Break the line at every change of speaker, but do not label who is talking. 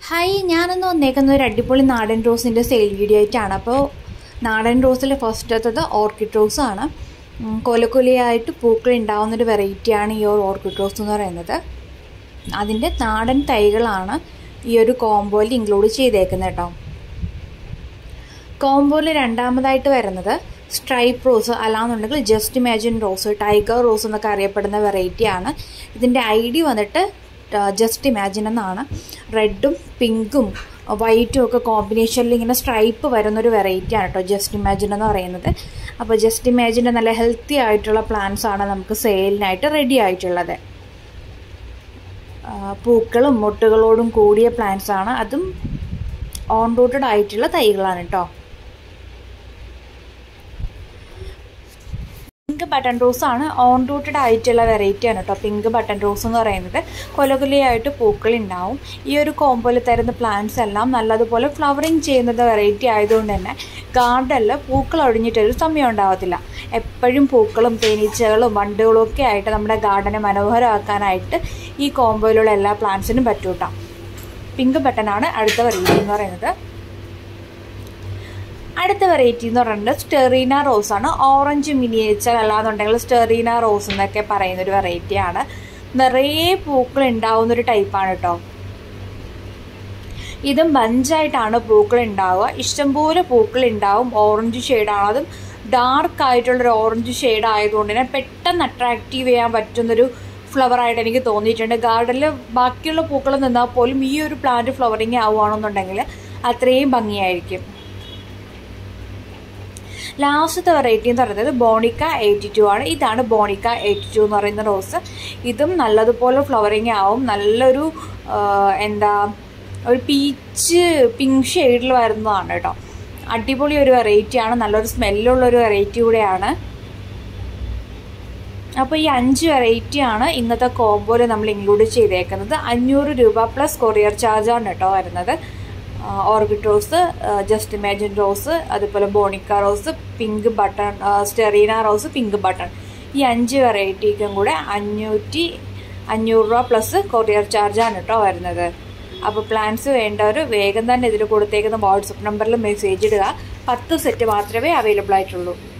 hi ഞാനിന്ന് വന്നേക്കുന്ന ഒരു അടിപൊളി നാടൻ റോസിൻ്റെ സെയിൽ വീഡിയോ ആയിട്ടാണ് അപ്പോൾ നാടൻ റോസിൽ ഫസ്റ്റത്തത് ഓർക്കിഡ് റോസ് ആണ് ഉം, കൊലക്കൊലയായിട്ട് പൂക്കൾ ഉണ്ടാവുന്നൊരു വെറൈറ്റിയാണ് ഈ ഒരു ഓർക്കിഡ് റോസ് എന്ന് പറയുന്നത് അതിൻ്റെ നാടൻ തൈകളാണ് ഈ ഒരു കോംബോയിൽ ഇൻക്ലൂഡ് ചെയ്തേക്കുന്നത് കേട്ടോ കോംബോയിൽ രണ്ടാമതായിട്ട് വരുന്നത് സ്ട്രൈപ്പ് റോസ് അല്ലാന്നുണ്ടെങ്കിൽ just imagine rose tiger rose എന്നൊക്കെ അറിയപ്പെടുന്ന വെറൈറ്റിയാണ് ഇതിൻ്റെ ഐ ഡി വന്നിട്ട് ജസ്റ്റ് ഇമാജിൻ എന്നാണ് റെഡും പിങ്കും വൈറ്റും ഒക്കെ കോമ്പിനേഷനിൽ ഇങ്ങനെ സ്ട്രൈപ്പ് വരുന്നൊരു വെറൈറ്റിയാണ് കേട്ടോ ജസ്റ്റ് ഇമാജിൻ എന്ന് പറയുന്നത് അപ്പോൾ ജസ്റ്റ് ഇമാജിൻ്റെ നല്ല ഹെൽത്തി ആയിട്ടുള്ള പ്ലാന്റ്സ് ആണ് നമുക്ക് സെയിലിനായിട്ട് റെഡി ആയിട്ടുള്ളത് ആ, പൂക്കളും മുട്ടുകളോടും കൂടിയ പ്ലാന്റ്സ് ആണ് അതും ഓൺ റൂട്ടഡ് ആയിട്ടുള്ള തൈകളാണ് കേട്ടോ പിങ്ക് ബട്ടൺ റോസ് ആണ് ഓൺ റൂട്ടഡ് ആയിട്ടുള്ള വെറൈറ്റി ആണ് കേട്ടോ പിങ്ക് ബട്ടൺ റോസ് എന്ന് പറയുന്നത് കൊലകൊലയായിട്ട് പൂക്കൾ ഉണ്ടാവും ഈ ഒരു കോമ്പോയിൽ തരുന്ന പ്ലാന്റ്സ് എല്ലാം നല്ലതുപോലെ ഫ്ലവറിങ് ചെയ്യുന്നത് വെറൈറ്റി ആയതുകൊണ്ട് തന്നെ ഗാർഡനിൽ പൂക്കൾ ഒഴിഞ്ഞിട്ടൊരു സമയം ഉണ്ടാവത്തില്ല എപ്പോഴും പൂക്കളും തേനീച്ചകളും വണ്ടുകളും ഒക്കെ ആയിട്ട് നമ്മുടെ ഗാർഡനെ മനോഹരമാക്കാനായിട്ട് ഈ കോമ്പോയിലുള്ള എല്ലാ പ്ലാന്റ്സിനും പറ്റൂ കേട്ടോ പിങ്ക് ബട്ടനാണ് അടുത്ത വെറൈറ്റി എന്ന് പറയുന്നത് അടുത്ത വെറൈറ്റി എന്ന് പറയുന്നത് സ്റ്റെറീന റോസ് ആണ് ഓറഞ്ച് മിനിയേച്ചർ അല്ലാന്നുണ്ടെങ്കിൽ സ്റ്റെറീന റോസ് എന്നൊക്കെ പറയുന്ന ഒരു വെറൈറ്റിയാണ് നിറയെ പൂക്കൾ ഉണ്ടാവുന്ന ഒരു ടൈപ്പാണ് കേട്ടോ ഇതും ബഞ്ചായിട്ടാണ് പൂക്കൾ ഉണ്ടാവുക ഇഷ്ടംപോലെ പൂക്കൾ ഉണ്ടാവും ഓറഞ്ച് ഷെയ്ഡാണ് അതും ഡാർക്ക് ആയിട്ടുള്ളൊരു ഓറഞ്ച് ഷെയ്ഡ് ആയതുകൊണ്ട് തന്നെ പെട്ടെന്ന് അട്രാക്റ്റീവ് ചെയ്യാൻ പറ്റുന്നൊരു ഫ്ലവർ ആയിട്ട് എനിക്ക് തോന്നിയിട്ടുണ്ട് ഗാർഡനിൽ ബാക്കിയുള്ള പൂക്കൾ നിന്നാൽ പോലും ഈ ഒരു പ്ലാന്റ് ഫ്ലവറിങ് ആവുകയാണെന്നുണ്ടെങ്കിൽ അത്രയും ഭംഗിയായിരിക്കും ലാസ്റ്റത്തെ വെറൈറ്റി എന്ന് പറയുന്നത് ബോണിക്ക എയ്റ്റി ടു ആണ് ഇതാണ് ബോണിക്ക എയ്റ്റി ടു എന്ന് പറയുന്ന റോസ് ഇതും നല്ലതുപോലെ ഫ്ലവറിങ് ആവും നല്ലൊരു ആ, എന്താ ഒരു പീച്ച് പിങ്ക് ഷെയ്ഡിൽ വരുന്നതാണ് കേട്ടോ അടിപൊളി ഒരു വെറൈറ്റിയാണ് നല്ലൊരു സ്മെല്ലുള്ള ഒരു വെറൈറ്റി കൂടെയാണ് അപ്പോൾ ഈ അഞ്ച് വെറൈറ്റിയാണ് ഇന്നത്തെ കോംബോയിൽ നമ്മൾ ഇൻക്ലൂഡ് ചെയ്തേക്കുന്നത് അഞ്ഞൂറ് രൂപ പ്ലസ് കൊറിയർ ചാർജാണ് കേട്ടോ വരുന്നത് orbit rose just imagine rose അതുപോലെ Bonica rose pink button Starina rose pink button ഈ അഞ്ച് വെറൈറ്റിക്കും കൂടെ അഞ്ഞൂറ്റി അഞ്ഞൂറ് രൂപ പ്ലസ് കൊറിയർ ചാർജാണ് കേട്ടോ വരുന്നത് അപ്പോൾ പ്ലാൻസ് വേണ്ടവർ വേഗം തന്നെ ഇതിൽ കൊടുത്തേക്കുന്ന വാട്സപ്പ് നമ്പറിൽ മെസ്സേജ് ഇടുക പത്ത് സെറ്റ് മാത്രമേ അവൈലബിൾ ആയിട്ടുള്ളൂ